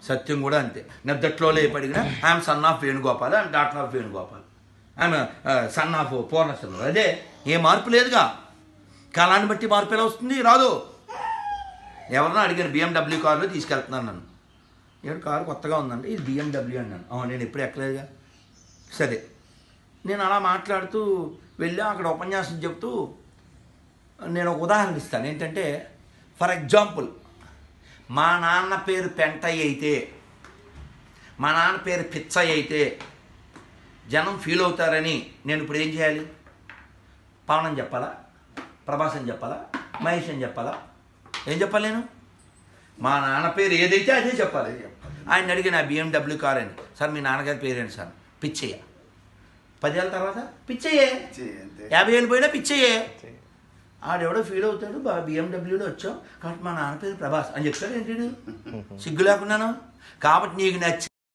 సత్యం కూడా అంతే నిద్దట్లో లేపడిగిన I'm son of Venugopal I'm doctor of Venugopal I'm son of Purnachandra అదే ఏ మార్పు లేదుగా కాలాన్ని బట్టి మార్పు ఎలా వస్తుంది రాదు ఎవరన్నా అడిగారు బిఎండబ్ల్యూ కారులో తీసుకెళ్తున్నాను నన్ను ఏడు కారు కొత్తగా ఉందండి ఇది బిఎండబ్ల్యూ అన్నాను అవును నేను ఎప్పుడు ఎక్కలేదుగా సరే నేను అలా మాట్లాడుతూ వెళ్ళి అక్కడ ఉపన్యాసం చెప్తూ నేను ఒక ఉదాహరణ ఇస్తాను ఏంటంటే ఫర్ ఎగ్జాంపుల్ మా నాన్న పేరు పెంటయ్య అయితే మా నాన్న పేరు పిచ్చయ్య అయితే జనం ఫీల్ అవుతారని నేను ఇప్పుడు ఏం చేయాలి పవన్ అని చెప్పాలా ప్రభాస్ అని చెప్పాలా మహేష్ అని చెప్పాలా ఏం చెప్పాలి నేను మా నాన్న పేరు ఏదైతే అదే చెప్పాలి ఆయన అడిగి నా బిఎండబ్ల్యూ కార్ అని సార్ మీ నాన్నగారి పేరేంటి సార్ పిచ్చయ్య పదేళ్ళ తర్వాత పిచ్చయ్యే అంతే యాభై ఏళ్ళు పోయినా పిచ్చయ్యే ఆడెవడో ఫీల్ అవుతాడు బాగా బిఎండబ్ల్యూలో వచ్చాం కాబట్టి మా నాన్న పేరు ప్రభాస్ అని చెప్తాడు ఏంటి వీడు? సిగ్గు లేకున్నాను కాబట్టి నీకు నచ్చి